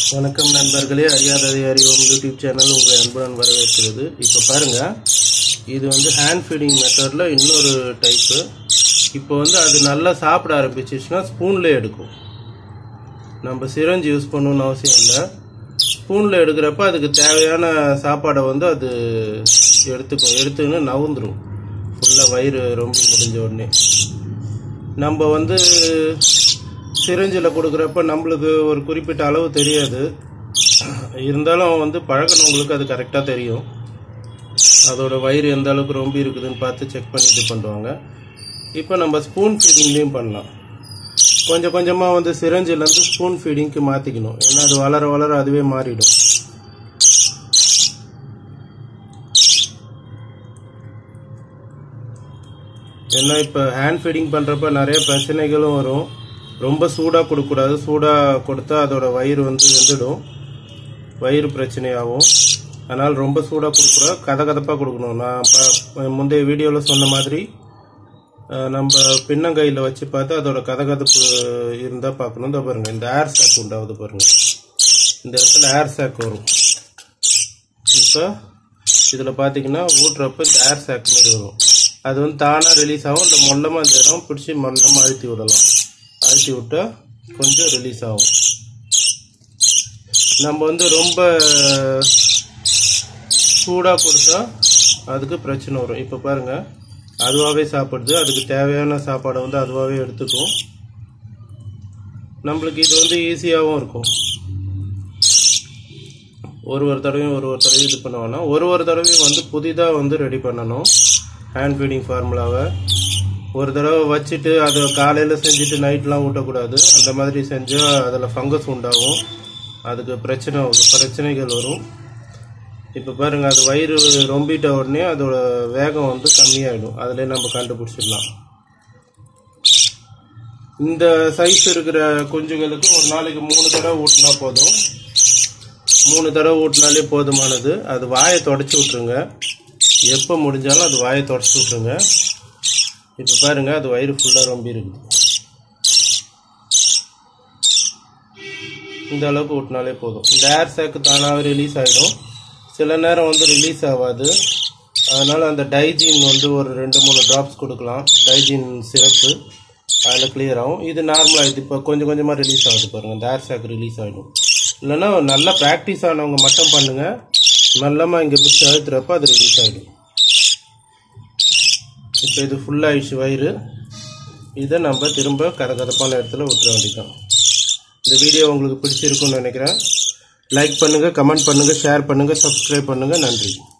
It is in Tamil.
வணக்கம் நண்பர்களே அறியாததை அறிவோம் யூடியூப் சேனல் உங்களை அன்புடன் வரவேற்கிறது இப்போ பாருங்க இது வந்து ஹேண்ட் ஃபீடிங் மெத்தடில் இன்னொரு டைப்பு இப்போ வந்து அது நல்லா சாப்பிட ஆரம்பிச்சிச்சுன்னா ஸ்பூனில் எடுக்கும் நம்ம சிரஞ்சு யூஸ் பண்ணணும்னு அவசியம் இல்லை ஸ்பூனில் எடுக்கிறப்ப அதுக்கு தேவையான சாப்பாடை வந்து அது எடுத்துக்கும் எடுத்துன்னு நவுந்துரும் ஃபுல்லாக வயிறு ரொம்ப முடிஞ்ச உடனே நம்ம வந்து சிரஞ்சில் கொடுக்குறப்ப நம்மளுக்கு ஒரு குறிப்பிட்ட அளவு தெரியாது இருந்தாலும் வந்து பழகினவங்களுக்கு அது கரெக்டாக தெரியும் அதோட வயிறு எந்த அளவுக்கு ரொம்ப இருக்குதுன்னு பார்த்து செக் பண்ணி இது பண்ணுவாங்க இப்போ நம்ம ஸ்பூன் ஃபீடிங்லேயும் பண்ணலாம் கொஞ்சம் கொஞ்சமாக வந்து சிரஞ்சிலேருந்து ஸ்பூன் ஃபீடிங்க்கு மாற்றிக்கணும் ஏன்னா அது வளர வளர அதுவே மாறிடும் ஏன்னா இப்போ ஹேண்ட் ஃபீடிங் பண்ணுறப்ப நிறைய பிரச்சனைகளும் வரும் ரொம்ப சூடாக கொடுக்கக்கூடாது சூடாக கொடுத்தா அதோட வயிறு வந்து வெந்துடும் வயிறு பிரச்சனையாகும் அதனால் ரொம்ப சூடாக கொடுக்கக்கூடாது கதை கதப்பாக கொடுக்கணும் நான் ப- முந்தைய வீடியோவில் சொன்ன மாதிரி அஹ், நம்ம பின்னங்கையில் வச்சு பார்த்து அதோட கதகதப்பு இருந்தால் பார்க்கணும் இந்த பாருங்க இந்த ஏர் சாக் உண்டாகுது பாருங்க இந்த இடத்துல ஏர் சாக் வரும் இப்போ இதில் பார்த்தீங்கன்னா ஊட்டுறப்ப இந்த ஏர் சாக் மாதிரி வரும் அது வந்து தானாக ரிலீஸ் ஆகும் இந்த மொல்லமாக இந்த இடம் பிடிச்சி மொல்லமாக அழுத்தி விடலாம் அழுத்தி விட்டா கொஞ்சம் ரிலீஸ் ஆகும் நம்ம வந்து ரொம்ப சூடாக கொடுத்தா அதுக்கு பிரச்சனை வரும் இப்போ பாருங்க அதுவாகவே சாப்பிடுது அதுக்கு தேவையான சாப்பாடை வந்து அதுவாகவே எடுத்துக்கும் நம்மளுக்கு இது வந்து ஈஸியாகவும் இருக்கும் ஒரு ஒரு தடவையும் ஒரு ஒரு தடவையும் இது பண்ண வேணாம் ஒரு ஒரு தடவையும் வந்து புதிதாக வந்து ரெடி பண்ணணும் ஹேண்ட் ஃபீடிங் ஃபார்முலாவை ஒரு தடவை வச்சுட்டு அதை காலையில் செஞ்சுட்டு நைட்லாம் ஊட்டக்கூடாது அந்த மாதிரி செஞ்சால் அதில் ஃபங்கஸ் உண்டாகும் அதுக்கு பிரச்சனை வரும், பிரச்சனைகள் வரும் இப்போ பாருங்க அது வயிறு ரொம்பிட்ட உடனே அதோட வேகம் வந்து கம்மியாயிடும் அதிலே நம்ம கண்டுபிடிச்சிடலாம் இந்த சைஸ் இருக்கிற குஞ்சுகளுக்கு ஒரு நாளைக்கு மூணு தடவை ஊட்டினா போதும் மூணு தடவை ஊட்டினாலே போதுமானது அது வாயை தொடச்சி விட்ருங்க எப்போ முடிஞ்சாலும் அது வாயை தொடச்சி விட்ருங்க இப்போ பாருங்க அது வயிறு ஃபுல்லாக ரொம்ப இருக்குது இந்த அளவுக்கு ஊட்டினாலே போதும் இந்த ஏர் சாக்கு தானாகவே ரிலீஸ் ஆகிடும் சில நேரம் வந்து ரிலீஸ் ஆகாது அதனால் அந்த டைஜின் வந்து ஒரு ரெண்டு மூணு ட்ராப்ஸ் கொடுக்கலாம் டைஜின் சிரப்பு அதில் கிளியர் ஆகும் இது நார்மலாக இது இப்போ கொஞ்சம் கொஞ்சமாக ரிலீஸ் ஆகுது பாருங்கள் இந்த ஏர் சாக் ரிலீஸ் ஆகிடும் இல்லைன்னா நல்லா ப்ராக்டிஸ் ஆனவங்க மட்டும் பண்ணுங்கள் நல்லமாக இங்கே பிடிச்சி அழுத்துறப்ப அது ரிலீஸ் ஆகிடும் இப்போ இது ஃபுல்லாகிடுச்சு வயிறு இதை நம்ம திரும்ப கதகதப்பான இடத்துல விட்டுற வேண்டியதான் இந்த வீடியோ உங்களுக்கு பிடிச்சிருக்கும்னு நினைக்கிறேன் லைக் பண்ணுங்கள் கமெண்ட் பண்ணுங்கள் ஷேர் பண்ணுங்கள் சப்ஸ்கிரைப் பண்ணுங்கள் நன்றி